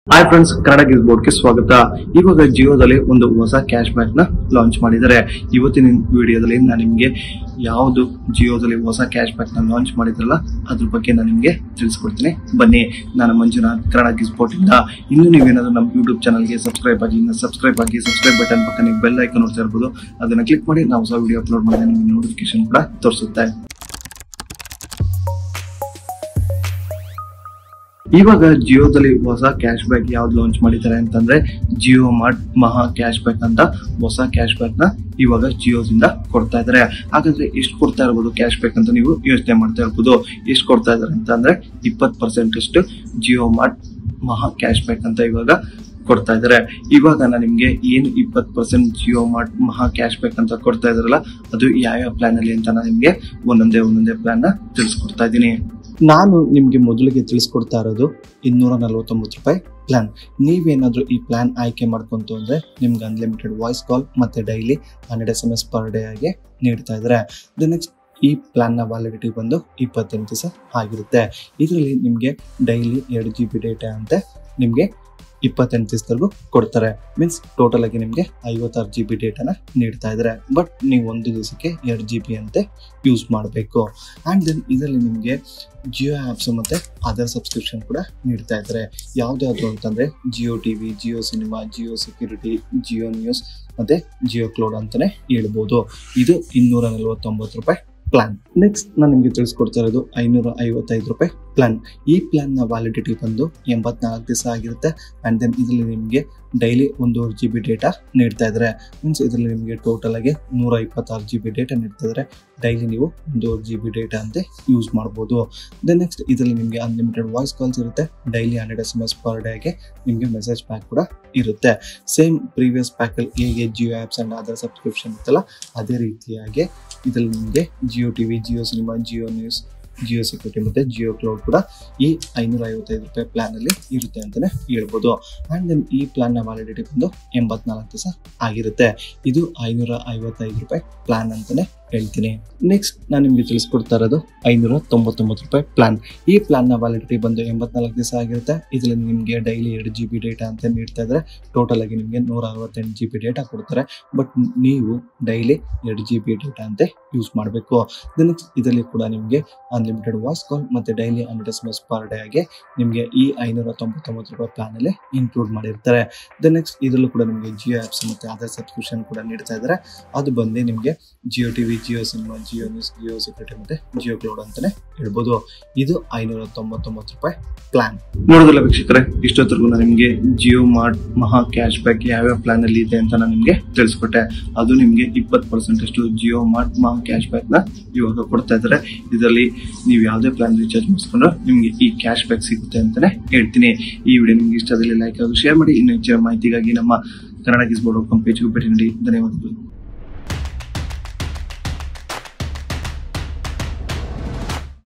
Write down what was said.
hi friends Kannada ಗಿಸ್ ಬೋರ್ಡ್ಗೆ ಸ್ವಾಗತ ಇವಾಗ ಜಿಯೋದಲ್ಲಿ ಒಂದು ಹೊಸ ಕ್ಯಾಶ್ ಬ್ಯಾಕ್ ನ ಲಾಂಚ್ ಮಾಡಿದ್ದಾರೆ ಇವತ್ತಿನ ವಿಡಿಯೋದಲ್ಲಿ ನಾನು ನಿಮಗೆ ಯಾವುದು ಜಿಯೋದಲ್ಲಿ ಹೊಸ ಕ್ಯಾಶ್ ಬ್ಯಾಕ್ ನ ಲಾಂಚ್ ಮಾಡಿದ್ರಲ್ಲ ಅದ್ರ ಬಗ್ಗೆ ನಾನು ನಿಮಗೆ ತಿಳಿಸ್ಕೊಡ್ತೀನಿ ಬನ್ನಿ ನಾನು ಮಂಜುನಾಥ್ ಕನ್ನಡ ಗಿಸ್ ಬೋರ್ಡ್ ಇಂದ ಇನ್ನು ನೀವೇನಾದ್ರೂ ನಮ್ಮ ಯೂಟ್ಯೂಬ್ ಚಾನಲ್ಗೆ ಸಬ್ಸ್ಕ್ರೈಬ್ ಆಗಿ ಇನ್ನು ಸಬ್ಸ್ಕ್ರೈಬ್ ಆಗಿ ಸಬ್ಸ್ಕ್ರೈಬ್ ಬಟನ್ ಪಕ್ಕ ನೀವು ಬೆಲ್ ಐಕನ್ ನೋಡ್ತಾ ಇರ್ಬೋದು ಅದನ್ನ ಕ್ಲಿಕ್ ಮಾಡಿ ನಾವು ಹೊಸ ವಿಡಿಯೋ ಅಪ್ಲೋಡ್ ಮಾಡಿದ್ರೆ ನಿಮಗೆ ನೋಟಿಫಿಕೇಶನ್ ಕೂಡ ತೋರಿಸುತ್ತೆ ಇವಾಗ ಜಿಯೋದಲ್ಲಿ ಹೊಸ ಕ್ಯಾಶ್ ಬ್ಯಾಕ್ ಯಾವ್ದು ಲಾಂಚ್ ಮಾಡಿದ್ದಾರೆ ಅಂತಂದ್ರೆ Jio Mart Maha cashback ಅಂತ ಹೊಸ ಕ್ಯಾಶ್ ಬ್ಯಾಕ್ ನ ಇವಾಗ ಜಿಯೋದಿಂದ ಕೊಡ್ತಾ ಇದ್ದಾರೆ ಹಾಗಾದ್ರೆ ಎಷ್ಟು ಕೊಡ್ತಾ ಇರ್ಬೋದು ಕ್ಯಾಶ್ ಬ್ಯಾಕ್ ಅಂತ ನೀವು ಯೋಚನೆ ಮಾಡ್ತಾ ಇರ್ಬೋದು ಎಷ್ಟು ಕೊಡ್ತಾ ಇದ್ದಾರೆ ಅಂತ ಅಂದ್ರೆ ಇಪ್ಪತ್ ಪರ್ಸೆಂಟ್ ಅಷ್ಟು Jio Mart Maha cashback ಅಂತ ಇವಾಗ ಕೊಡ್ತಾ ಇದ್ದಾರೆ ಇವಾಗ ನಾನು ನಿಮ್ಗೆ ಏನು ಇಪ್ಪತ್ percent Jio Mart Maha cashback ಅಂತ ಕೊಡ್ತಾ ಇದಾರಲ್ಲ ಅದು ಯಾವ್ಯಾವ ಪ್ಲಾನ್ ಅಲ್ಲಿ ಅಂತ ನಾನು ನಿಮ್ಗೆ ಒಂದೊಂದೇ ಒಂದೊಂದೇ ಪ್ಲಾನ್ ನ ತಿಳಿಸ್ಕೊಡ್ತಾ ಇದ್ದೀನಿ ನಾನು ನಿಮಗೆ ಮೊದಲಿಗೆ ತಿಳಿಸ್ಕೊಡ್ತಾ ಇರೋದು ಇನ್ನೂರ ನಲವತ್ತೊಂಬತ್ತು ರೂಪಾಯಿ ಪ್ಲಾನ್ ನೀವೇನಾದ್ರೂ ಈ ಪ್ಲಾನ್ ಆಯ್ಕೆ ಮಾಡ್ಕೊಂತು ಅಂದ್ರೆ ನಿಮ್ಗೆ ಅನ್ಲಿಮಿಟೆಡ್ ವಾಯ್ಸ್ ಕಾಲ್ ಮತ್ತೆ daily hundred S M S per day ಆಗಿ ನೀಡ್ತಾ ಇದ್ದಾರೆ ದ ನೆಕ್ಸ್ಟ್ ಈ ಪ್ಲಾನ್ನ ವ್ಯಾಲಿಡಿಟಿ ಬಂದು ಇಪ್ಪತ್ತೆಂಟು ದಿವಸ ಆಗಿರುತ್ತೆ ಇದರಲ್ಲಿ ನಿಮಗೆ ಡೈಲಿ ಎರಡು ಜಿ ಬಿ ಡೇಟಾ ಅಂತೆ ನಿಮಗೆ ಇಪ್ಪತ್ತೆಂಟು ದಿವಸದವರೆಗೂ ಕೊಡ್ತಾರೆ ಮೀನ್ಸ್ ಟೋಟಲ್ ಆಗಿ ನಿಮಗೆ ಐವತ್ತಾರು ಜಿ ಬಿ ಡೇಟಾನ ನೀಡ್ತಾ ಇದ್ದಾರೆ ಬಟ್ ನೀವು ಒಂದು ದಿವಸಕ್ಕೆ ಎರಡು ಜಿ ಬಿ ಅಂತೆ ಯೂಸ್ ಮಾಡಬೇಕು ಆ್ಯಂಡ್ ದೆನ್ ಇದರಲ್ಲಿ ನಿಮಗೆ ಜಿಯೋ ಆ್ಯಪ್ಸ್ ಮತ್ತು ಅದರ್ ಸಬ್ಸ್ಕ್ರಿಪ್ಷನ್ ಕೂಡ ನೀಡ್ತಾ ಇದ್ದಾರೆ ಯಾವ್ದ್ಯಾವ್ದು ಅಂತಂದರೆ Jio T V Jio Cinema Jio Security Jio News ಮತ್ತು ಜಿಯೋ ಕ್ಲೌಡ್ ಅಂತಲೇ ಹೇಳ್ಬೋದು ಇದು ಇನ್ನೂರ ನಲವತ್ತೊಂಬತ್ತು ರೂಪಾಯಿ ಪ್ಲಾನ್ ನೆಕ್ಸ್ಟ್ ನಾನು ನಿಮಗೆ ತಿಳಿಸ್ಕೊಡ್ತಾ ಇರೋದು ಐನೂರ ಐವತ್ತೈದು ರೂಪಾಯಿ ಪ್ಲಾನ್ ಈ ಪ್ಲಾನ್ನ ವ್ಯಾಲಿಡಿಟಿ ಬಂದು ಎಂಬತ್ನಾಲ್ಕು ದಿವಸ ಆಗಿರುತ್ತೆ ಆ್ಯಂಡ್ ದೆನ್ ಇದರಲ್ಲಿ ನಿಮಗೆ ಡೈಲಿ ಒಂದೂವರೆ ಜಿ ಬಿ ಡೇಟಾ ನೀಡ್ತಾ ಇದ್ದಾರೆ ಮೀನ್ಸ್ ಇದರಲ್ಲಿ ನಿಮಗೆ ಟೋಟಲ್ ಆಗಿ ನೂರ ಇಪ್ಪತ್ತಾರು ಜಿ ಬಿ ಡೇಟಾ ನೀಡ್ತಾ ಇದ್ದಾರೆ ಡೈಲಿ ನೀವು ಒಂದೂವರೆ ಜಿ ಬಿ ಡೇಟಾ ಅಂತ ಯೂಸ್ ಮಾಡ್ಬೋದು ದೆನ್ ನೆಕ್ಸ್ಟ್ ಇದರಲ್ಲಿ ನಿಮಗೆ ಅನ್ಲಿಮಿಟೆಡ್ ವಾಯ್ಸ್ ಕಾಲ್ಸ್ ಇರುತ್ತೆ daily hundred S M S per ಡೇಗೆ ನಿಮಗೆ ಮೆಸೇಜ್ ಪ್ಯಾಕ್ ಕೂಡ ಇರುತ್ತೆ ಸೇಮ್ ಪ್ರೀವಿಯಸ್ ಪ್ಯಾಕಲ್ಲಿ ಹೇಗೆ Jio apps and other subscription ಇತ್ತಲ್ಲ ಅದೇ ರೀತಿಯಾಗಿ ಇದರಲ್ಲಿ ನಿಮಗೆ Jio T V Jio Cinema Jio News Jio Security ಮತ್ತು ಜಿಯೋ ಕ್ಲೌಡ್ ಕೂಡ ಈ ಐನೂರ ಐವತ್ತೈದು ರೂಪಾಯಿ ಪ್ಲಾನಲ್ಲಿ ಇರುತ್ತೆ ಅಂತಲೇ ಹೇಳ್ಬೋದು ಆ್ಯಂಡ್ ದೆನ್ ಈ ಪ್ಲಾನ್ನ ವ್ಯಾಲಿಡಿಟಿ ಬಂದು ಎಂಬತ್ನಾಲ್ಕು ದಿವಸ ಆಗಿರುತ್ತೆ ಇದು ಐನೂರ ಐವತ್ತೈದು ರೂಪಾಯಿ ಪ್ಲಾನ್ ಅಂತಲೇ ಹೇಳ್ತೀನಿ ನೆಕ್ಸ್ಟ್ ನಾನು ನಿಮಗೆ ತಿಳಿಸ್ಕೊಡ್ತಾ ಇರೋದು ಐನೂರ ತೊಂಬತ್ತೊಂಬತ್ತು ರೂಪಾಯಿ ಪ್ಲಾನ್ ಈ ಪ್ಲಾನ್ನ ವ್ಯಾಲಿಡಿಟಿ ಬಂದು ಎಂಬತ್ನಾಲ್ಕು ದಿವಸ ಆಗಿರುತ್ತೆ ಇದರಲ್ಲಿ ನಿಮಗೆ ಡೈಲಿ ಎರಡು ಜಿ ಬಿ ಡೇಟಾ ಅಂತ ನೀಡ್ತಾ ಇದ್ದಾರೆ ಟೋಟಲ್ ಆಗಿ ನಿಮಗೆ ನೂರ ಅರವತ್ತೆಂಟು ಜಿ ಬಿ ಡೇಟಾ ಕೊಡ್ತಾರೆ ಬಟ್ ನೀವು ಡೈಲಿ ಎರಡು ಜಿ ಬಿ ಡೇಟಾ ಅಂತ ಯೂಸ್ ಮಾಡಬೇಕು ನೆಕ್ಸ್ಟ್ ಇದರಲ್ಲಿ ಕೂಡ ನಿಮಗೆ ಅನ್ಲಿಮಿಟೆಡ್ ವಾಯ್ಸ್ ಕಾಲ್ ಮತ್ತು daily hundred S M S per day ಆಗಿ ನಿಮಗೆ ಈ ಐನೂರ ತೊಂಬತ್ತೊಂಬತ್ತು ರೂಪಾಯಿ ಪ್ಲಾನಲ್ಲಿ ಇನ್ಕ್ಲೂಡ್ ಮಾಡಿರ್ತಾರೆ ದ ನೆಕ್ಸ್ಟ್ ಇದರಲ್ಲೂ ಕೂಡ ನಿಮಗೆ ಜಿಯೋ ಆ್ಯಪ್ಸ್ ಮತ್ತು ಅದರ್ ಸಬ್ಸ್ಕ್ರಿಪ್ಷನ್ ಕೂಡ ನೀಡ್ತಾ ಇದ್ದಾರೆ ಅದು ಬಂದು ನಿಮಗೆ Jio T V Jio Cinema Jio News Jio Security ಮತ್ತು ಜಿಯೋ ಕ್ಲೌಡ್ ಅಂತಲೇ ಹೇಳ್ಬೋದು ಇದು ಐನೂರ ತೊಂಬತ್ತೊಂಬತ್ತು ರೂಪಾಯಿ ಪ್ಲಾನ್ ನೋಡೋದಿಲ್ಲ ವೀಕ್ಷಕರೇ ಇಷ್ಟೊತ್ತರೆಗೂ ನಾನು ನಿಮಗೆ Jio Mart Maha cashback ಯಾವ್ಯಾವ ಪ್ಲಾನ್ ಅಲ್ಲಿ ಇದೆ ಅಂತ ನಾನು ನಿಮಗೆ ತಿಳಿಸ್ಕೊಟ್ಟೆ ಅದು ನಿಮಗೆ ಇಪ್ಪತ್ತು ಪರ್ಸೆಂಟ್ ಅಷ್ಟು Jio Mart Maha cashback ನ ಇವಾಗ ಕೊಡ್ತಾ ಇದ್ದಾರೆ ಇದರಲ್ಲಿ ನೀವು ಯಾವುದೇ ಪ್ಲಾನ್ ರೀಚಾರ್ಜ್ ಮಾಡಿಸ್ಕೊಂಡ್ರೆ ನಿಮಗೆ ಈ ಕ್ಯಾಶ್ ಬ್ಯಾಕ್ ಸಿಗುತ್ತೆ ಅಂತಾನೆ ಹೇಳ್ತೀನಿ ಈ ವಿಡಿಯೋ ನಿಮ್ಗೆ ಇಷ್ಟ ಆದಲ್ಲಿ ಲೈಕ್ ಹಾಗೂ ಶೇರ್ ಮಾಡಿ ಇನ್ನು ಹೆಚ್ಚಿನ ಮಾಹಿತಿಗಾಗಿ ನಮ್ಮ ಕನ್ನಡ ಗಿಸ್ ಬೋರ್ಡ್ ಪೇಜ್ಗೆ ಭೇಟಿ ನೀಡಿ ಧನ್ಯವಾದಗಳು